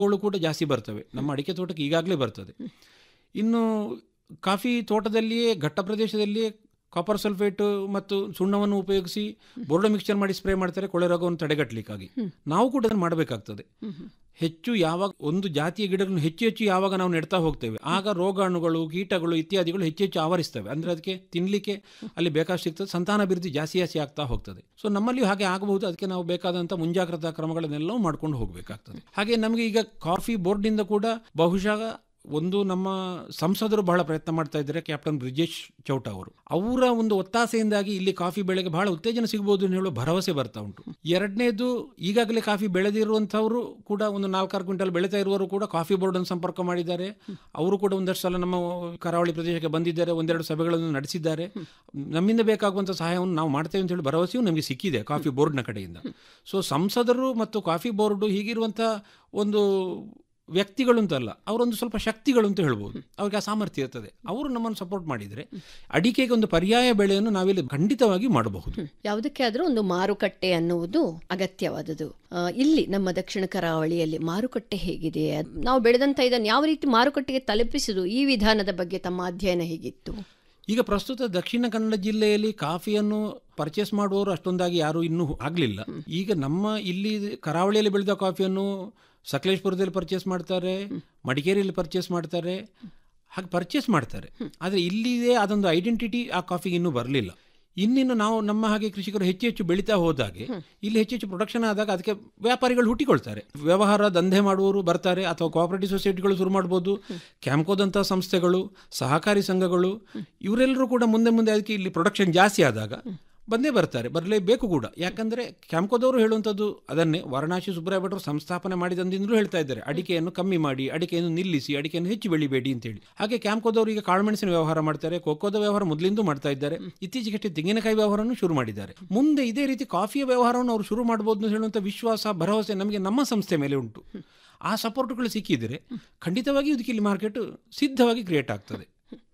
ಗಳು ಕೂಡ ಜಾಸ್ತಿ ಬರ್ತವೆ ನಮ್ಮ ಅಡಿಕೆ ತೋಟಕ್ಕೆ ಈಗಾಗಲೇ ಬರ್ತದೆ ಇನ್ನು ಕಾಫಿ ತೋಟದಲ್ಲಿಯೇ ಘಟ್ಟ ಪ್ರದೇಶದಲ್ಲಿಯೇ ಕಾಪರ್ ಸಲ್ಫೇಟ್ ಮತ್ತು ಸುಣ್ಣವನ್ನು ಉಪಯೋಗಿಸಿ ಬೋರ್ಡೋ ಮಿಕ್ಸ್ಚರ್ ಮಾಡಿ ಸ್ಪ್ರೇ ಮಾಡ್ತಾರೆ ಕೊಳೆ ರೋಗವನ್ನು ತಡೆಗಟ್ಟಲಿಕ್ಕಾಗಿ ನಾವು ಕೂಡ ಅದನ್ನು ಮಾಡಬೇಕಾಗ್ತದೆ ಹೆಚ್ಚು ಯಾವಾಗ ಒಂದು ಜಾತಿಯ ಗಿಡಗಳನ್ನು ಹೆಚ್ಚು ಹೆಚ್ಚು ಯಾವಾಗ ನಾವು ನೆಡ್ತಾ ಹೋಗ್ತೇವೆ ಆಗ ರೋಗಾಣುಗಳು ಕೀಟಗಳು ಇತ್ಯಾದಿಗಳು ಹೆಚ್ಚು ಹೆಚ್ಚು ಆವರಿಸ್ತವೆ ಅಂದರೆ ಅದಕ್ಕೆ ತಿನ್ನಲಿಕ್ಕೆ ಅಲ್ಲಿ ಬೇಕಾಷ್ಟು ಸಿಗ್ತದೆ ಸಂತಾನಾಭಿವೃದ್ಧಿ ಜಾಸ್ತಿ ಜಾಸ್ತಿ ಆಗ್ತಾ ಹೋಗ್ತದೆ ಸೊ ನಮ್ಮಲ್ಲಿಯೂ ಹಾಗೆ ಆಗಬಹುದು ಅದಕ್ಕೆ ನಾವು ಬೇಕಾದಂಥ ಮುಂಜಾಗ್ರತಾ ಕ್ರಮಗಳನ್ನೆಲ್ಲವೂ ಮಾಡ್ಕೊಂಡು ಹೋಗಬೇಕಾಗ್ತದೆ ಹಾಗೆ ನಮಗೆ ಈಗ ಕಾಫಿ ಬೋರ್ಡ್ನಿಂದ ಕೂಡ ಬಹುಶಃ ಒಂದು ನಮ್ಮ ಸಂಸದರು ಬಹಳ ಪ್ರಯತ್ನ ಮಾಡ್ತಾ ಇದ್ದಾರೆ ಕ್ಯಾಪ್ಟನ್ ಬ್ರಿಜೇಶ್ ಚೌಟ ಅವರು ಅವರ ಒಂದು ಒತ್ತಾಸೆಯಿಂದಾಗಿ ಇಲ್ಲಿ ಕಾಫಿ ಬೆಳೆಗೆ ಬಹಳ ಉತ್ತೇಜನ ಸಿಗಬಹುದು ಅಂತ ಹೇಳುವ ಭರವಸೆ ಬರ್ತಾ ಉಂಟು ಎರಡನೇದು ಈಗಾಗಲೇ ಕಾಫಿ ಬೆಳೆದಿರುವಂಥವರು ಕೂಡ ಒಂದು ನಾಲ್ಕಾರು ಕ್ವಿಂಟಲ್ ಬೆಳೀತಾ ಇರುವವರು ಕೂಡ ಕಾಫಿ ಬೋರ್ಡ್ ಅನ್ನು ಸಂಪರ್ಕ ಮಾಡಿದ್ದಾರೆ ಅವರು ಕೂಡ ಒಂದಷ್ಟು ಸಲ ನಮ್ಮ ಕರಾವಳಿ ಪ್ರದೇಶಕ್ಕೆ ಬಂದಿದ್ದಾರೆ ಒಂದೆರಡು ಸಭೆಗಳನ್ನು ನಡೆಸಿದ್ದಾರೆ ನಮ್ಮಿಂದ ಬೇಕಾಗುವಂಥ ಸಹಾಯವನ್ನು ನಾವು ಮಾಡ್ತೇವೆ ಅಂತ ಹೇಳಿ ಭರವಸೆಯೂ ನಮಗೆ ಸಿಕ್ಕಿದೆ ಕಾಫಿ ಬೋರ್ಡ್ನ ಕಡೆಯಿಂದ ಸೊ ಸಂಸದರು ಮತ್ತು ಕಾಫಿ ಬೋರ್ಡು ಹೀಗಿರುವಂಥ ಒಂದು ವ್ಯಕ್ತಿಗಳು ಅಂತಲ್ಲ ಅವರೊಂದು ಸ್ವಲ್ಪ ಶಕ್ತಿಗಳು ಅಂತ ಹೇಳ್ಬೋದು ಅವ್ರಿಗೆ ಆ ಸಾಮರ್ಥ್ಯ ಇರ್ತದೆ ಅವರು ನಮ್ಮನ್ನು ಸಪೋರ್ಟ್ ಮಾಡಿದರೆ ಅಡಿಕೆಗೆ ಒಂದು ಪರ್ಯಾಯ ಬೆಳೆಯನ್ನು ನಾವಿಲ್ಲಿ ಖಂಡಿತವಾಗಿ ಮಾಡಬಹುದು ಯಾವುದಕ್ಕೆ ಆದರೂ ಒಂದು ಮಾರುಕಟ್ಟೆ ಅನ್ನುವುದು ಅಗತ್ಯವಾದುದು ಆ, ಇಲ್ಲಿ ನಮ್ಮ ದಕ್ಷಿಣ ಕರಾವಳಿಯಲ್ಲಿ ಮಾರುಕಟ್ಟೆ ಹೇಗಿದೆ ನಾವು ಬೆಳೆದಂತ ಇದನ್ನು ಯಾವ ರೀತಿ ಮಾರುಕಟ್ಟೆಗೆ ತಲುಪಿಸುದು ಈ ವಿಧಾನದ ಬಗ್ಗೆ ತಮ್ಮ ಅಧ್ಯಯನ ಹೇಗಿತ್ತು ಈಗ ಪ್ರಸ್ತುತ ದಕ್ಷಿಣ ಕನ್ನಡ ಜಿಲ್ಲೆಯಲ್ಲಿ ಕಾಫಿಯನ್ನು ಪರ್ಚೇಸ್ ಮಾಡುವವರು ಅಷ್ಟೊಂದಾಗಿ ಯಾರು ಇನ್ನೂ ಆಗಲಿಲ್ಲ ಈಗ ನಮ್ಮ ಇಲ್ಲಿ ಕರಾವಳಿಯಲ್ಲಿ ಬೆಳೆದ ಕಾಫಿಯನ್ನು ಸಕಲೇಶ್ಪುರದಲ್ಲಿ ಪರ್ಚೇಸ್ ಮಾಡ್ತಾರೆ ಮಡಿಕೇರಿಯಲ್ಲಿ ಪರ್ಚೇಸ್ ಮಾಡ್ತಾರೆ ಹಾಗೆ ಪರ್ಚೇಸ್ ಮಾಡ್ತಾರೆ ಆದರೆ ಇಲ್ಲಿದೆ ಅದೊಂದು ಐಡೆಂಟಿಟಿ ಆ ಕಾಫಿಗೆ ಇನ್ನೂ ಬರಲಿಲ್ಲ ಇನ್ನಿನ್ನು ನಾವು ನಮ್ಮ ಹಾಗೆ ಕೃಷಿಕರು ಹೆಚ್ಚು ಹೆಚ್ಚು ಬೆಳೀತಾ ಹೋದಾಗೆ ಇಲ್ಲಿ ಹೆಚ್ಚು ಹೆಚ್ಚು ಪ್ರೊಡಕ್ಷನ್ ಆದಾಗ ಅದಕ್ಕೆ ವ್ಯಾಪಾರಿಗಳು ಹುಟ್ಟಿಕೊಳ್ತಾರೆ ವ್ಯವಹಾರ ದಂಧೆ ಮಾಡುವವರು ಬರ್ತಾರೆ ಅಥವಾ ಕೋಆಪರೇಟಿವ್ ಸೊಸೈಟಿಗಳು ಶುರು ಮಾಡ್ಬೋದು ಕ್ಯಾಂಪ್ಕೋದಂಥ ಸಂಸ್ಥೆಗಳು ಸಹಕಾರಿ ಸಂಘಗಳು ಇವರೆಲ್ಲರೂ ಕೂಡ ಮುಂದೆ ಮುಂದೆ ಅದಕ್ಕೆ ಇಲ್ಲಿ ಪ್ರೊಡಕ್ಷನ್ ಜಾಸ್ತಿ ಆದಾಗ ಬಂದೇ ಬರ್ತಾರೆ ಬರಲೇಬೇಕು ಕೂಡ ಯಾಕಂದರೆ ಕ್ಯಾಂಪ್ಕೋದವರು ಹೇಳುವಂಥದ್ದು ಅದನ್ನೇ ವಾರಣಾಸಿ ಸುಬ್ರಾಯ ಭಟ್ರು ಸಂಸ್ಥಾಪನೆ ಮಾಡಿದಂದಿಂದಲೂ ಹೇಳ್ತಾ ಇದ್ದಾರೆ ಅಡಿಕೆಯನ್ನು ಕಮ್ಮಿ ಮಾಡಿ ಅಡಿಕೆಯನ್ನು ನಿಲ್ಲಿಸಿ ಅಡಿಕೆಯನ್ನು ಹೆಚ್ಚು ಬೆಳಿಬೇಡಿ ಅಂತೇಳಿ ಹಾಗೆ ಕ್ಯಾಂಪ್ಕೋದವರು ಈಗ ಕಾಳುಮೆಣಸಿನ ವ್ಯವಹಾರ ಮಾಡ್ತಾರೆ ಕೊಕ್ಕೋದ ವ್ಯವಹಾರ ಮೊದಲಿಂದ ಮಾಡ್ತಾ ಇದ್ದಾರೆ ಇತ್ತೀಚೆಗಷ್ಟೇ ತೆಂಗಿನಕಾಯಿ ವ್ಯವಹಾರವನ್ನು ಶುರು ಮಾಡಿದ್ದಾರೆ ಮುಂದೆ ಇದೇ ರೀತಿ ಕಾಫಿಯ ವ್ಯವಹಾರವನ್ನು ಅವರು ಶುರು ಮಾಡ್ಬೋದು ಅಂತ ಹೇಳುವಂಥ ವಿಶ್ವಾಸ ಭರವಸೆ ನಮಗೆ ನಮ್ಮ ಸಂಸ್ಥೆ ಮೇಲೆ ಉಂಟು ಆ ಸಪೋರ್ಟ್ಗಳು ಸಿಕ್ಕಿದರೆ ಖಂಡಿತವಾಗಿ ಇದಕ್ಕೆ ಇಲ್ಲಿ ಮಾರ್ಕೆಟ್ ಸಿದ್ಧವಾಗಿ ಕ್ರಿಯೇಟ್ ಆಗ್ತದೆ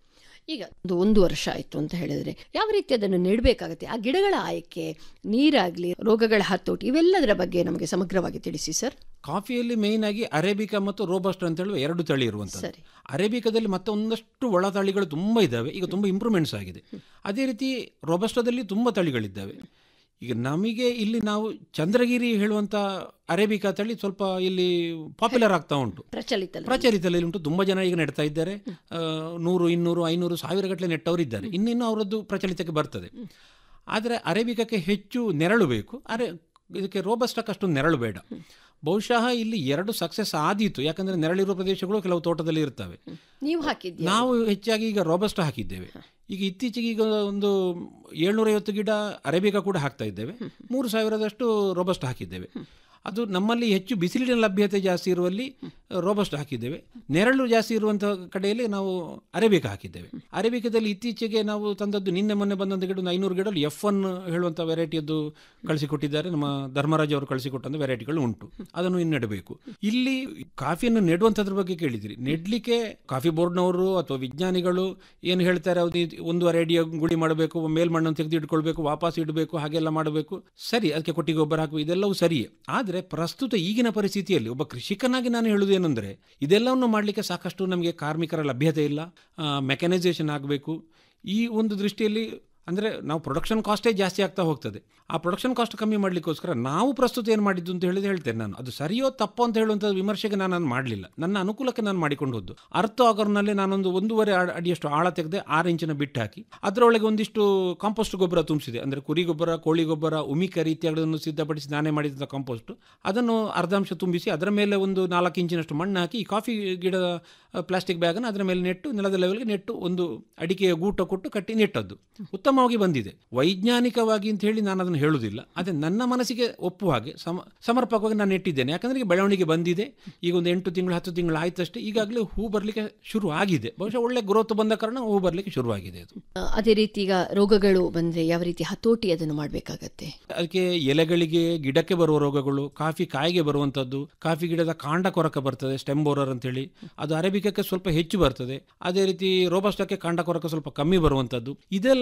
ಈಗ ಒಂದು ಒಂದು ವರ್ಷ ಆಯಿತು ಅಂತ ಹೇಳಿದ್ರೆ ಯಾವ ರೀತಿ ಅದನ್ನು ನೆಡಬೇಕಾಗತ್ತೆ ಆ ಗಿಡಗಳ ಆಯ್ಕೆ ನೀರಾಗ್ಲಿ ರೋಗಗಳ ಹತೋಟಿ ಇವೆಲ್ಲದರ ಬಗ್ಗೆ ನಮಗೆ ಸಮಗ್ರವಾಗಿ ತಿಳಿಸಿ ಸರ್ ಕಾಫಿಯಲ್ಲಿ ಮೇಯ್ನ್ ಆಗಿ ಅರೇಬಿಕಾ ಮತ್ತು ರೋಬಸ್ಟ್ ಅಂತ ಹೇಳುವ ಎರಡು ತಳಿ ಇರುವಂಥದ್ದು ಸರಿ. ಅರೇಬಿಕಾದಲ್ಲಿ ಮತ್ತೆ ಒಂದಷ್ಟು ಒಳ ತಳಿಗಳು ತುಂಬ ಇದ್ದಾವೆ ಈಗ ತುಂಬ ಇಂಪ್ರೂವ್ಮೆಂಟ್ಸ್ ಆಗಿದೆ ಅದೇ ರೀತಿ ರೋಬಸ್ಟೋದಲ್ಲಿ ತುಂಬ ತಳಿಗಳಿದ್ದಾವೆ ಈಗ ನಮಗೆ ಇಲ್ಲಿ ನಾವು ಚಂದ್ರಗಿರಿ ಹೇಳುವಂಥ ಅರೇಬಿಕಾ ತಳಿ ಸ್ವಲ್ಪ ಇಲ್ಲಿ ಪಾಪ್ಯುಲರ್ ಆಗ್ತಾ ಉಂಟು ಪ್ರಚಲಿತ ಪ್ರಚಲಿತದಲ್ಲಿ ಉಂಟು ತುಂಬ ಜನ ಈಗ ನೆಡ್ತಾ ಇದ್ದಾರೆ ಆ, ನೂರು ಇನ್ನೂರು ಐನೂರು ಸಾವಿರ ಗಟ್ಟಲೆ ನೆಟ್ಟವರು ಇದ್ದಾರೆ ಇನ್ನಿನ್ನು ಅವರದ್ದು ಪ್ರಚಲಿತಕ್ಕೆ ಬರ್ತದೆ ಆದರೆ ಅರೇಬಿಕಕ್ಕೆ ಹೆಚ್ಚು ನೆರಳು ಬೇಕು ಅರೆ ಇದಕ್ಕೆ ರೋಬಸ್ಟಕ್ಕೆ ಅಷ್ಟು ನೆರಳು ಬೇಡ ಬಹುಶಃ ಇಲ್ಲಿ ಎರಡು ಸಕ್ಸಸ್ ಆದೀತು ಯಾಕಂದರೆ ನೆರಳಿರುವ ಪ್ರದೇಶಗಳು ಕೆಲವು ತೋಟದಲ್ಲಿ ಇರ್ತವೆ ನೀವು ಹಾಕಿದ್ದೀರಾ ನಾವು ಹೆಚ್ಚಾಗಿ ಈಗ ರೋಬಸ್ಟ ಹಾಕಿದ್ದೇವೆ ಈಗ ಇತ್ತೀಚೆಗೆ ಈಗ ಒಂದು ಏಳ್ನೂರೈವತ್ತು ಗಿಡ ಅರೇಬಿಕಾ ಕೂಡ ಹಾಕ್ತಾ ಇದ್ದೇವೆ ಮೂರು ಸಾವಿರದಷ್ಟು ರೋಬಸ್ಟ್ ಹಾಕಿದ್ದೇವೆ ಅದು ನಮ್ಮಲ್ಲಿ ಹೆಚ್ಚು ಬಿಸಿಲಿನ ಲಭ್ಯತೆ ಜಾಸ್ತಿ ಇರುವಲ್ಲಿ ರೋಬಸ್ಟ್ ಹಾಕಿದ್ದೇವೆ ನೆರಳು ಜಾಸ್ತಿ ಇರುವಂಥ ಕಡೆಯಲ್ಲಿ ನಾವು ಅರೇಬಿಕಾ ಹಾಕಿದ್ದೇವೆ ಅರೇಬಿಕಾದಲ್ಲಿ ಇತ್ತೀಚೆಗೆ ನಾವು ತಂದದ್ದು ನಿನ್ನೆ ಮೊನ್ನೆ ಬಂದಂಥ ಗಿಡ ಒಂದು ಐನೂರು ಗಿಡ ಎಫ್ ಒನ್ ಹೇಳುವಂಥ ವೆರೈಟಿಯದ್ದು ಕಳಿಸಿಕೊಟ್ಟಿದ್ದಾರೆ ನಮ್ಮ ಧರ್ಮರಾಜ್ ಅವರು ಕಳಿಸಿಕೊಟ್ಟಂಥ ವೆರೈಟಿಗಳು ಉಂಟು ಅದನ್ನು ಇನ್ನು ನೆಡಬೇಕು ಇಲ್ಲಿ ಕಾಫಿಯನ್ನು ನೆಡುವಂಥದ್ರ ಬಗ್ಗೆ ಕೇಳಿದಿರಿ ನೆಡ್ಲಿಕ್ಕೆ ಕಾಫಿ ಬೋರ್ಡ್ನವರು ಅಥವಾ ವಿಜ್ಞಾನಿಗಳು ಏನು ಹೇಳ್ತಾರೆ ಅದು ಇದು ಒಂದೂವರೆ ಅಡಿಯ ಗುಡಿ ಮಾಡಬೇಕು ಮೇಲ್ಮಣ್ಣನ್ನು ತೆಗೆದು ಇಟ್ಕೊಳ್ಬೇಕು ವಾಪಸ್ ಇಡಬೇಕು ಹಾಗೆಲ್ಲ ಮಾಡಬೇಕು ಸರಿ ಅದಕ್ಕೆ ಕೊಟ್ಟಿಗೆ ಗೊಬ್ಬರ ಹಾಕಬೇಕು ಇದೆಲ್ಲವೂ ಸರಿಯೇ ಆದರೆ ಪ್ರಸ್ತುತ ಈಗಿನ ಪರಿಸ್ಥಿತಿಯಲ್ಲಿ ಒಬ್ಬ ಕೃಷಿಕನಾಗಿ ನಾನು ಹೇಳುವುದು ಏನಂದರೆ ಇದೆಲ್ಲವನ್ನು ಮಾಡಲಿಕ್ಕೆ ಸಾಕಷ್ಟು ನಮಗೆ ಕಾರ್ಮಿಕರ ಲಭ್ಯತೆ ಇಲ್ಲ ಮೆಕ್ಯಾನೈಸೇಷನ್ ಆಗಬೇಕು ಈ ಒಂದು ದೃಷ್ಟಿಯಲ್ಲಿ ಅಂದರೆ ನಾವು ಪ್ರೊಡಕ್ಷನ್ ಕಾಸ್ಟೇ ಜಾಸ್ತಿ ಆಗ್ತಾ ಹೋಗ್ತದೆ ಆ ಪ್ರೊಡಕ್ಷನ್ ಕಾಸ್ಟ್ ಕಮ್ಮಿ ಮಾಡಲಿಕ್ಕೋಸ್ಕರ ನಾವು ಪ್ರಸ್ತುತ ಏನು ಮಾಡಿದ್ದು ಅಂತ ಹೇಳಿದ್ರೆ ಹೇಳ್ತೇನೆ ನಾನು ಅದು ಸರಿಯೋ ತಪ್ಪೋ ಅಂತ ಹೇಳುವಂಥ ವಿಮರ್ಶೆಗೆ ನಾನು ಅದು ಮಾಡಲಿಲ್ಲ ನನ್ನ ಅನುಕೂಲಕ್ಕೆ ನಾನು ಮಾಡಿಕೊಂಡು ಹೋದ್ದು ಅರ್ಥ ಆಗರ್ನಲ್ಲಿ ನಾನೊಂದು ಒಂದೂವರೆ ಅಡಿ- ಅಡಿಯಷ್ಟು ಆಳ ತೆಗೆದೆ ಆರು ಇಂಚಿನ ಬಿಟ್ಟು ಹಾಕಿ ಅದರೊಳಗೆ ಒಂದಿಷ್ಟು ಕಾಂಪೋಸ್ಟ್ ಗೊಬ್ಬರ ತುಂಬಿಸಿದೆ ಅಂದರೆ ಕುರಿ ಗೊಬ್ಬರ ಕೋಳಿ ಗೊಬ್ಬರ ಉಮಿಕರಿ ಇತ್ಯಾದಿಗಳನ್ನು ಸಿದ್ಧಪಡಿಸಿ ನಾನೇ ಮಾಡಿದಂಥ ಕಾಂಪೋಸ್ಟ್ ಅದನ್ನು ಅರ್ಧಾಂಶ ತುಂಬಿಸಿ ಅದರ ಮೇಲೆ ಒಂದು ನಾಲ್ಕು ಇಂಚಿನಷ್ಟು ಮಣ್ಣು ಹಾಕಿ ಈ ಕಾಫಿ ಗಿಡದ ಪ್ಲಾಸ್ಟಿಕ್ ಬ್ಯಾಗನ್ನು ಅದರ ಮೇಲೆ ನೆಟ್ಟು ನೆಲದ ಲೆವೆಲ್ಗೆ ನೆಟ್ಟು ಒಂದು ಅಡಿಕೆಯ ಗೂಟ ಕೊಟ್ಟು ಕಟ್ಟಿ ನೆಟ್ಟದ್ದು ಉತ್ತಮವಾಗಿ ಬಂದಿದೆ ವೈಜ್ಞಾನಿಕವಾಗಿ ಅಂತ ಹೇಳಿ ನಾನು ಅದನ್ನು ಹೇಳುವುದಿಲ್ಲ ಅದೇ ನನ್ನ ಮನಸ್ಸಿಗೆ ಒಪ್ಪುವ ಹಾಗೆ ಸಮ ಸಮರ್ಪಕವಾಗಿ ನಾನು ನೆಟ್ಟಿದ್ದೇನೆ ಯಾಕಂದರೆ ಈಗ ಬೆಳವಣಿಗೆ ಬಂದಿದೆ ಈಗ ಒಂದು ಎಂಟು ತಿಂಗಳು ಹತ್ತು ತಿಂಗಳು ಆಯ್ತಷ್ಟೇ ಈಗಾಗಲೇ ಹೂ ಬರಲಿಕ್ಕೆ ಶುರು ಆಗಿದೆ ಬಹುಶಃ ಒಳ್ಳೆ ಗ್ರೋತ್ ಬಂದ ಕಾರಣ ಹೂ ಬರಲಿಕ್ಕೆ ಶುರುವಾಗಿದೆ ಅದು ಆ, ಅದೇ ರೀತಿ ಈಗ ರೋಗಗಳು ಬಂದ್ರೆ ಯಾವ ರೀತಿ ಹತೋಟಿ ಅದನ್ನು ಮಾಡಬೇಕಾಗತ್ತೆ ಅದಕ್ಕೆ ಎಲೆಗಳಿಗೆ ಗಿಡಕ್ಕೆ ಬರುವ ರೋಗಗಳು ಕಾಫಿ ಕಾಯಿಗೆ ಬರುವಂಥದ್ದು ಕಾಫಿ ಗಿಡದ ಕಾಂಡ ಕೊರಕ ಬರ್ತದೆ ಸ್ಟೆಮ್ ಬೋರರ್ ಅಂತೇಳಿ ಅದು ಅರೇಬಿಕಕ್ಕೆ ಸ್ವಲ್ಪ ಹೆಚ್ಚು ಬರ್ತದೆ ಅದೇ ರೀತಿ ರೋಬಸ್ಟಕ್ಕೆ ಕಾಂಡ ಕೊರಕ ಸ್ವಲ್ಪ ಕಮ್ಮಿ ಬರುವಂಥದ್ದು ಇದೆಲ್ಲ ಇನ್ನು ಕೃಷಿ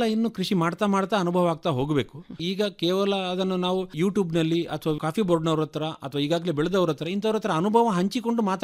ಕೃಷಿ ಮಾಡ್ತಾ ಮಾಡ್ತಾ ಅನುಭವ ಆಗ್ತಾ ಹೋಗಬೇಕು ಈಗ ಕೇವಲ ಅದನ್ನು ನಾವು ಯೂಟ್ಯೂಬ್ನಲ್ಲಿ ಅಥವಾ ಕಾಫಿ ಬೋರ್ಡ್ನವ್ರ ಹತ್ರ ಅಥವಾ ಈಗಾಗಲೇ ಬೆಳೆದವ್ರ ಹತ್ರ ಇಂಥವ್ರ ಹತ್ರ ಅನುಭವ ಹಂಚಿಕೊಂಡು ಮಾತಾಡ